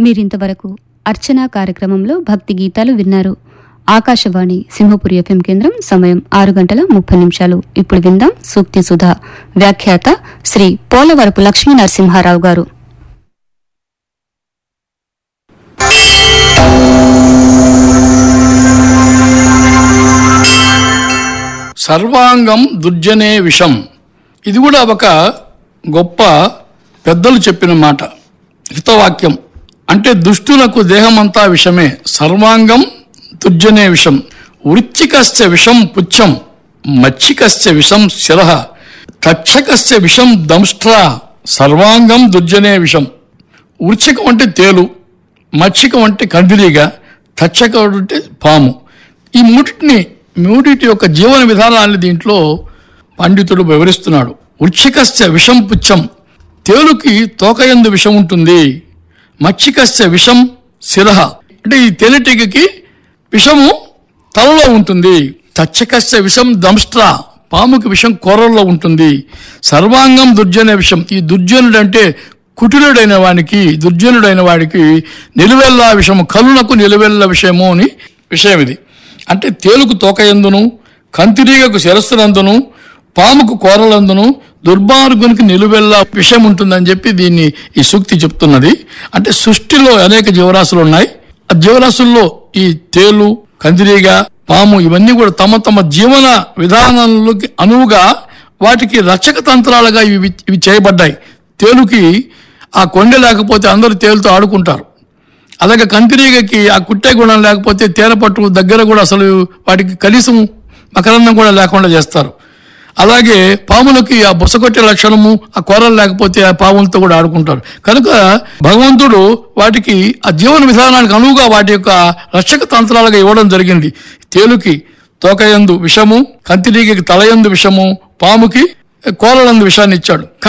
మీరింతవరకు అర్చనా కార్యక్రమంలో భక్తి గీతాలు విన్నారు ఆకాశవాణి సింహపురి ఎఫ్ఎం కేంద్రం సమయం ఆరు గంటల ముప్పై నిమిషాలు ఇప్పుడు విందాం సూక్తి సుధా వ్యాఖ్యాత శ్రీ పోలవరపు లక్ష్మీ నరసింహారావు గారు సర్వాంగం దుర్జనే విషం ఇది కూడా ఒక గొప్ప పెద్దలు చెప్పిన మాట హితవాక్యం అంటే దుష్టులకు దేహమంతా విషమే సర్వాంగం దుర్జనే విషం వృచ్చికస్య విషం పుచ్చం మచ్చికస్య విషం శిరః తక్షకస్య విషం దంష్ట్రా సర్వాంగం దుర్జనే విషం వృచ్చికం అంటే తేలు మచ్చికం అంటే కందిరీగ తక్షకం అంటే పాము ఈ మూటిని మూడిటి యొక్క జీవన విధానాన్ని దీంట్లో పండితుడు వివరిస్తున్నాడు వృక్షికస్య విషం పుచ్చం తేలుకి తోకయందు విషం ఉంటుంది మచ్చికస్య విషం శిరహ అంటే ఈ తేనెటీగకి విషము తలలో ఉంటుంది తచ్చకస్య విషం దంష్ట్రా పాముకి విషం కూరల్లో ఉంటుంది సర్వాంగం దుర్జన విషం ఈ దుర్జనుడు అంటే కుటిలుడైన వానికి దుర్జనుడైన వాడికి నిలువెల్లా విషము కలునకు నిలువెల్ల విషయము అని విషయం ఇది అంటే తేలుకు తోకయందును కంతిరీగకు శిరస్సునందును పాముకు కోరలందును దుర్మార్గునికి నిలువెల్లా విషయం ఉంటుందని చెప్పి దీన్ని ఈ సూక్తి చెప్తున్నది అంటే సృష్టిలో అనేక జీవరాశులు ఉన్నాయి ఆ జీవరాశుల్లో ఈ తేలు కందిరీగ పాము ఇవన్నీ కూడా తమ తమ జీవన విధానంలోకి అనువుగా వాటికి రక్షక తంత్రాలుగా ఇవి ఇవి చేయబడ్డాయి తేలుకి ఆ కొండ లేకపోతే అందరూ తేలుతో ఆడుకుంటారు అలాగే కంకిరీగకి ఆ కుట్టే గుణం లేకపోతే తేనెపట్టు దగ్గర కూడా అసలు వాటికి కనీసం మకరందం కూడా లేకుండా చేస్తారు అలాగే పాములకి ఆ బుసకొట్టే లక్షణము ఆ కూరలు లేకపోతే ఆ పాములతో కూడా ఆడుకుంటారు కనుక భగవంతుడు వాటికి ఆ జీవన విధానానికి అనువుగా వాటి యొక్క రక్షక తంత్రాలుగా ఇవ్వడం జరిగింది తేలుకి తోకయందు విషము కంతిరీగకి తలయందు విషము పాముకి కోరలందు విషాన్ని ఇచ్చాడు